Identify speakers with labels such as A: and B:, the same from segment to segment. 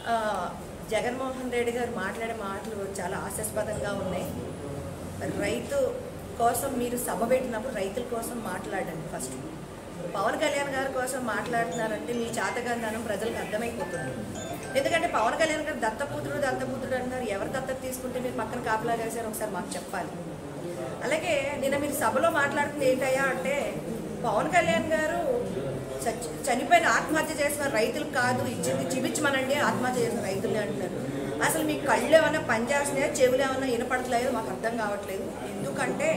A: ఆ, జగన్మోహన్ రెడ్డి గారు మాట్లాడే మాటలు చాలా హాస్యాస్పదంగా ఉన్నాయి రైతు కోసం మీరు సభ పెట్టినప్పుడు రైతుల కోసం మాట్లాడండి ఫస్ట్ పవన్ కళ్యాణ్ గారి కోసం మాట్లాడుతున్నారంటే మీ చాతగాంధనం ప్రజలకు అర్థమైపోతుంది ఎందుకంటే పవన్ కళ్యాణ్ గారు దత్తపుత్రుడు దత్తపుత్రుడు అంటున్నారు ఎవరు దత్తత తీసుకుంటే మీరు పక్కన కాపలా వేశారు ఒకసారి మాకు చెప్పాలి అలాగే నిన్న మీరు సభలో మాట్లాడుతుంది ఏంటయ్యా అంటే పవన్ కళ్యాణ్ గారు చచ్చి చనిపోయిన ఆత్మహత్య చేసిన రైతులకు కాదు ఇచ్చింది చూపించమనండి ఆత్మహత్య చేసిన రైతులే అంటున్నారు అసలు మీ కళ్ళు ఏమైనా పనిచేస్తున్నాయా చెవులు ఏమైనా వినపడట్లేదు మాకు అర్థం కావట్లేదు ఎందుకంటే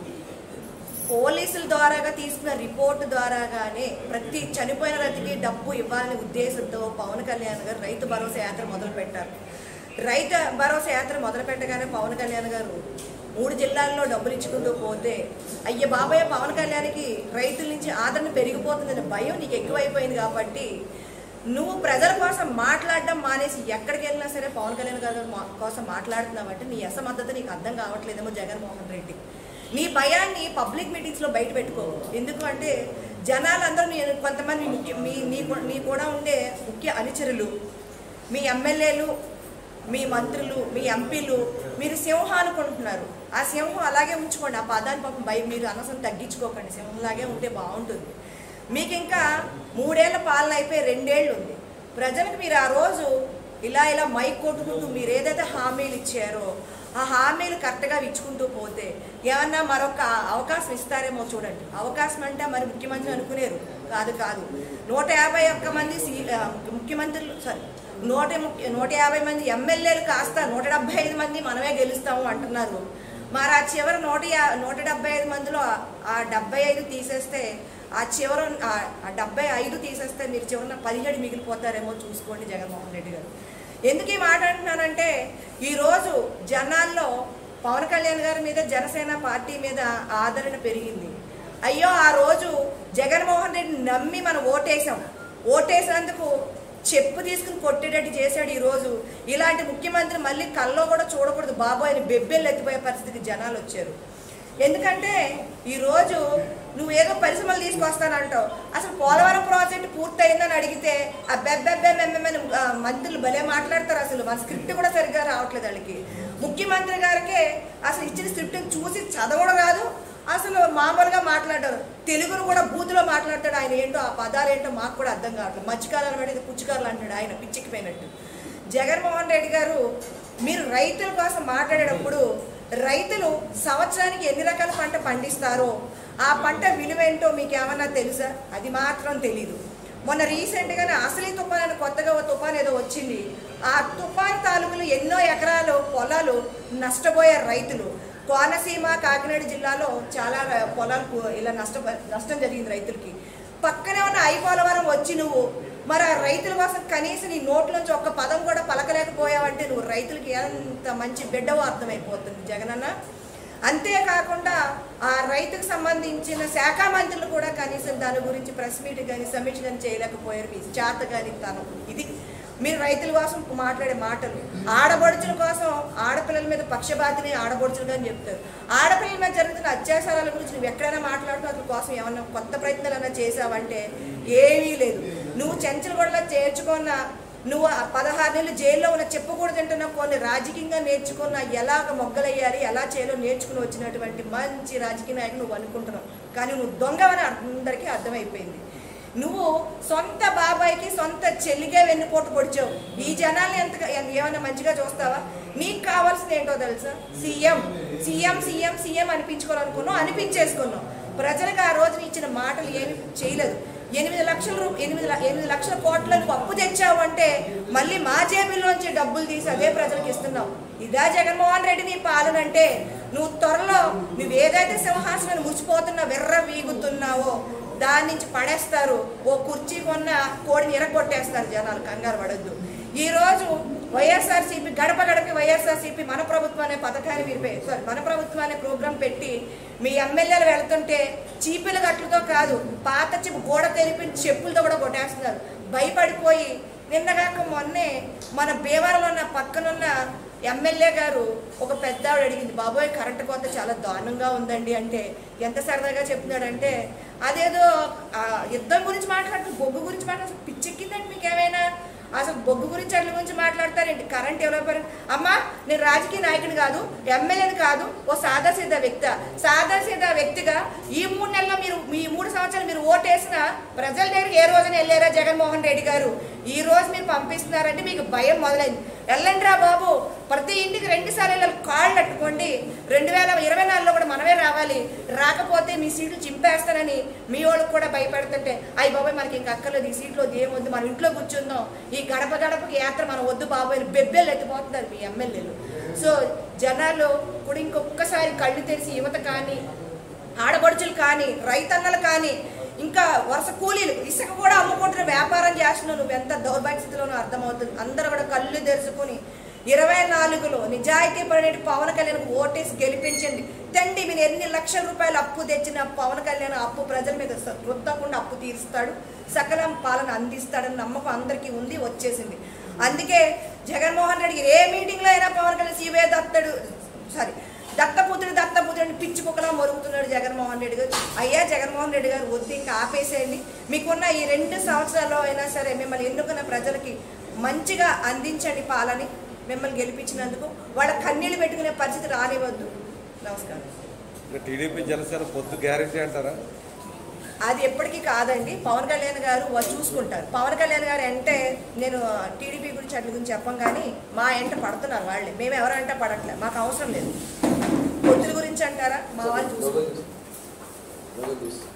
A: పోలీసుల ద్వారాగా తీసుకున్న రిపోర్ట్ ద్వారాగానే ప్రతి చనిపోయిన రైతుకి డబ్బు ఇవ్వాలనే ఉద్దేశంతో పవన్ కళ్యాణ్ గారు రైతు భరోసా యాత్ర మొదలు పెట్టారు రైతు భరోసా యాత్ర మొదలు పెట్టగానే పవన్ కళ్యాణ్ గారు మూడు జిల్లాల్లో డబ్బులు ఇచ్చుకుంటూ పోతే అయ్య బాబాయ్ పవన్ కళ్యాణ్కి రైతుల నుంచి ఆదరణ పెరిగిపోతుందనే భయం నీకు ఎక్కువైపోయింది కాబట్టి నువ్వు ప్రజల కోసం మాట్లాడడం మానేసి ఎక్కడికి వెళ్ళినా సరే పవన్ కళ్యాణ్ గారు మా- కోసం మాట్లాడుతున్నావంటే నీ అసమర్థత నీకు అర్థం కావట్లేదేమో జగన్మోహన్ రెడ్డి నీ భయాన్ని పబ్లిక్ మీటింగ్స్లో బయట పెట్టుకో ఎందుకు అంటే జనాలందరూ నీ కొంతమంది మీ ముఖ్య మీ నీ కూ- నీ కూడా ఉండే ముఖ్య అనుచరులు మీ ఎమ్మెల్యేలు మీ మంత్రులు మీ ఎంపీలు మీరు సింహం అనుకుంటున్నారు ఆ సింహం అలాగే ఉంచుకోండి ఆ పదాన్ని పాపం భయం మీరు అనవసరం తగ్గించుకోకండి సింహంలాగే ఉంటే బాగుంటుంది మీకు ఇంకా మూడేళ్ల పాలన అయిపోయి రెండేళ్ళు ఉంది ప్రజలకు మీరు ఆ రోజు ఇలా ఇలా మైక్ కొట్టుకుంటూ మీరు ఏదైతే హామీలు ఇచ్చారో ఆ హామీలు కరెక్ట్గా ఇచ్చుకుంటూ పోతే ఏమన్నా మరొక అవకాశం ఇస్తారేమో చూడండి అవకాశం అంటే మరి ముఖ్యమంత్రి అనుకునేరు కాదు కాదు నూట యాభై ఒక్క మంది సీ ఆ, ముఖ్యమంత్రులు సారీ నూట ముఖ్య నూట యాభై మంది ఎమ్మెల్యేలు కాస్త నూట డెబ్బై ఐదు మంది మనమే గెలుస్తాము అంటున్నారు మరి ఆ చివరి నూట యా నూట డెబ్బై ఐదు మందిలో ఆ డెబ్బై ఐదు తీసేస్తే ఆ చివర ఆ- ఆ డెబ్బై ఐదు తీసేస్తే మీరు చివరిన పదిహేడు మిగిలిపోతారేమో చూసుకోండి జగన్మోహన్ రెడ్డి గారు ఎందుకు ఈ మాట అంటున్నానంటే ఈరోజు జనాల్లో పవన్ కళ్యాణ్ గారి మీద జనసేన పార్టీ మీద ఆదరణ పెరిగింది అయ్యో ఆ రోజు జగన్మోహన్ రెడ్డి నమ్మి మనం ఓటేసాం ఓటేసినందుకు చెప్పు తీసుకుని కొట్టేటట్టు చేశాడు ఈరోజు ఇలాంటి ముఖ్యమంత్రి మళ్ళీ కల్లో కూడా చూడకూడదు బాబోయ్ అని బెబ్బెళ్ళు ఎత్తిపోయే పరిస్థితికి జనాలు వచ్చారు ఎందుకంటే ఈరోజు నువ్వేదో పరిశ్రమలు తీసుకొస్తానంటావు అసలు పోలవరం ప్రాజెక్ట్ పూర్తయిందని అడిగితే ఆ బెబ్బెబ్బే మెమ్మెమని మంత్రులు భలే మాట్లాడతారు అసలు మన స్క్రిప్ట్ కూడా సరిగ్గా రావట్లేదు వాళ్ళకి ముఖ్యమంత్రి గారికి అసలు ఇచ్చిన స్క్రిప్ట్ చూసి చదవడం రాదు అసలు మామూలుగా మాట్లాడారు తెలుగును కూడా బూతులో మాట్లాడతాడు ఆయన ఏంటో ఆ పదాలు ఏంటో మాకు కూడా అర్థం కావట్లేదు మత్స్యకారాలు పడేది పుచ్చికారులు అంటాడు ఆయన పిచ్చికిపోయినట్టు జగన్మోహన్ రెడ్డి గారు మీరు రైతుల కోసం మాట్లాడేటప్పుడు రైతులు సంవత్సరానికి ఎన్ని రకాల పంట పండిస్తారో ఆ పంట విలువేంటో మీకు ఏమన్నా తెలుసా అది మాత్రం తెలీదు మొన్న రీసెంట్గానే అసలీ తుఫాన్ అని కొత్తగా ఓ తుఫాన్ ఏదో వచ్చింది ఆ తుఫాన్ తాలూకులు ఎన్నో ఎకరాలు పొలాలు నష్టపోయారు రైతులు కోనసీమ కాకినాడ జిల్లాలో చాలా ర- పొలాలు కు- ఇలా నష్ట నష్టం జరిగింది రైతులకి పక్కనే ఉన్న ఐ పోలవరం వచ్చి నువ్వు మరి ఆ రైతుల కోసం కనీసం నీ నోట్లోంచి ఒక్క పదం కూడా పలకలేకపోయావంటే నువ్వు రైతులకి ఎంత మంచి బిడ్డవో అర్థమైపోతుంది జగనన్న అంతేకాకుండా ఆ రైతుకు సంబంధించిన శాఖ మంత్రులు కూడా కనీసం దాని గురించి ప్రెస్ మీట్ కానీ సమీక్ష కానీ చేయలేకపోయారు మీ చేత కానీ తనం ఇది మీరు రైతుల కోసం మాట్లాడే మాటలు ఆడబడుచుల కోసం ఆడపిల్లల మీద పక్షపాతిని ఆడబడుచులు అని చెప్తారు ఆడపిల్లల మీద జరుగుతున్న అత్యాచారాల గురించి నువ్వు ఎక్కడైనా మాట్లాడుతూ అతని కోసం ఏమన్నా కొత్త ప్రయత్నాలు ఏమైనా చేసావంటే ఏమీ లేదు నువ్వు చెంచలగొడలో చేర్చుకున్న నువ్వు ఆ పదహారు నెలలు జైల్లో ఉన్న చెప్పకూడదంటున్న కొన్ని రాజకీయంగా నేర్చుకున్న ఎలాగ మొగ్గలయ్యాలి ఎలా చేయాలో నేర్చుకుని వచ్చినటువంటి మంచి రాజకీయ నాయకుడు నువ్వు అనుకుంటున్నావు కానీ నువ్వు దొంగవని అందరికీ అర్థమైపోయింది నువ్వు సొంత బాబాయ్కి సొంత చెల్లిగే వెన్నుపోటు పొడిచావు ఈ జనాల్ని ఎంత ఏమైనా మంచిగా చూస్తావా నీకు కావాల్సింది ఏంటో తెలుసా సీఎం సీఎం సీఎం సీఎం అనిపించుకోవాలనుకున్నావు అనిపించేసుకున్నావు ప్రజలకు ఆ రోజున ఇచ్చిన మాటలు ఏమి చేయలేదు ఎనిమిది లక్షల రూ ఎనిమిది ల- ఎనిమిది లక్షల కోట్ల నువ్వు అప్పు తెచ్చావు అంటే మళ్ళీ మా జేబుల్లోంచి డబ్బులు తీసి అదే ప్రజలకు ఇస్తున్నావు ఇదా జగన్మోహన్ రెడ్డి నీ పాలన అంటే నువ్వు త్వరలో నువ్వు ఏదైతే సింహాసనాన్ని మురిచిపోతున్నా వెర్ర వీగుతున్నావో దాని నుంచి పడేస్తారు ఓ కుర్చీ కొన్న కోడిని ఎరగొట్టేస్తారు జనాలు కంగారు పడద్దు ఈ రోజు వైఎస్ఆర్సీపీ గడప గడప వైఎస్ఆర్సీపీ మన ప్రభుత్వం అనే పథకాన్ని మీరు పె- సారీ మన ప్రభుత్వం అనే ప్రోగ్రాం పెట్టి మీ ఎమ్మెల్యేలు వెళ్తుంటే చీపిల గట్లతో కాదు పాత చెప్పు గోడ తెరిపి చెప్పులతో కూడా కొట్టేస్తున్నారు భయపడిపోయి నిన్నగాక మొన్నే మన భీమవరంలో ఉన్న పక్కనున్న ఎమ్మెల్యే గారు ఒక పెద్ద ఆవిడ అడిగింది బాబోయ్ కరెంటు కోత చాలా దారుణంగా ఉందండి అంటే ఎంత సరదాగా చెప్తున్నాడంటే అదేదో ఆ, యుద్ధం గురించి మాట్లాడుతూ బొగ్గు గురించి మాట్లాడుతూ పిచ్చెక్కిందండి మీకు ఏమైనా అసలు బొగ్గు గురించి అట్ల గురించి మాట్లాడతారేంటి కరెంట్ డెవలపర్ అమ్మా నేను రాజకీయ నాయకుని కాదు ఎమ్మెల్యేని కాదు ఓ సాదాసీదా వ్యక్తి సాదాసీదా వ్యక్తిగా ఈ మూడు నెలల్లో మీరు ఈ మూడు సంవత్సరాలు మీరు ఓటేసిన ప్రజల దగ్గరికి ఏ రోజున వెళ్ళారా జగన్మోహన్ రెడ్డి గారు ఈ రోజు మీరు పంపిస్తున్నారంటే మీకు భయం మొదలైంది వెళ్ళండి రా బాబు ప్రతి ఇంటికి రెండు సార్లు కాళ్ళు కట్టుకోండి రెండు వేల ఇరవై నాలుగులో కూడా మనమే రావాలి రాకపోతే మీ సీట్లు చింపేస్తానని మీ వాళ్ళకి కూడా భయపడుతుంటే అయ్యి బాబాయ్ మనకి ఇంక అక్కర్లేదు ఈ సీట్లో ఏమొద్దు మనం ఇంట్లో కూర్చుందాం ఈ గడప గడపకి యాత్ర మనం వద్దు బాబాయ్ అని బెబ్బెలు ఎత్తిపోతున్నారు మీ ఎమ్మెల్యేలు సో జనాలు కూడా ఇంకొకసారి కళ్ళు తెరిచి యువత కానీ ఆడపడుచులు కానీ రైతన్నలు కానీ ఇంకా వరుస కూలీలు ఇసుక కూడా అమ్ముకుంటున్న వ్యాపారం చేస్తున్నావు నువ్వు ఎంత దౌర్భాగ్యస్థితిలోనూ అర్థమవుతుంది అందరూ కూడా కళ్ళు తెరుచుకొని ఇరవై నాలుగులో నిజాయితీ పడిన పవన్ కళ్యాణ్ ఓటేసి గెలిపించండి తండ్రి మీరు ఎన్ని లక్షల రూపాయలు అప్పు తెచ్చిన పవన్ కళ్యాణ్ అప్పు ప్రజల మీద స- రుద్దకుండా అప్పు తీరుస్తాడు సకలం పాలన అందిస్తాడని నమ్మకం అందరికీ ఉంది వచ్చేసింది అందుకే జగన్మోహన్ రెడ్డి గారు ఏ మీటింగ్లో అయినా పవన్ కళ్యాణ్ సిబిఐ దత్తడు సారీ దత్తపుత్రుడు దత్తపుత్రుడిని పిచ్చి కుక్కలా మరుగుతున్నాడు జగన్మోహన్ రెడ్డి గారు అయ్యా జగన్మోహన్ రెడ్డి గారు వద్దు ఇంకా ఆపేసేయండి మీకున్న ఈ రెండు సంవత్సరాల్లో అయినా సరే మిమ్మల్ని ఎన్నుకున్న ప్రజలకి మంచిగా అందించండి పాలని మిమ్మల్ని గెలిపించినందుకు వాళ్ళ కన్నీళ్ళు పెట్టుకునే పరిస్థితి రానివ్వద్దు నమస్కారం
B: ఇంకా టీడీపీ జనసేన పొత్తు గ్యారెంటీ అంటారా
A: అది ఎప్పటికీ కాదండి పవన్ కళ్యాణ్ గారు వాళ్ళు చూసుకుంటారు పవన్ కళ్యాణ్ గారు అంటే నేను టీడీపీ గురించి అట్ల గురించి చెప్పం కానీ మా ఎంట పడుతున్నారు వాళ్ళే మేము ఎవరంట పడట్లే మాకు అవసరం లేదు పొత్తుల గురించి అంటారా మా వాళ్ళు చూసుకుంటారు
C: Look at this.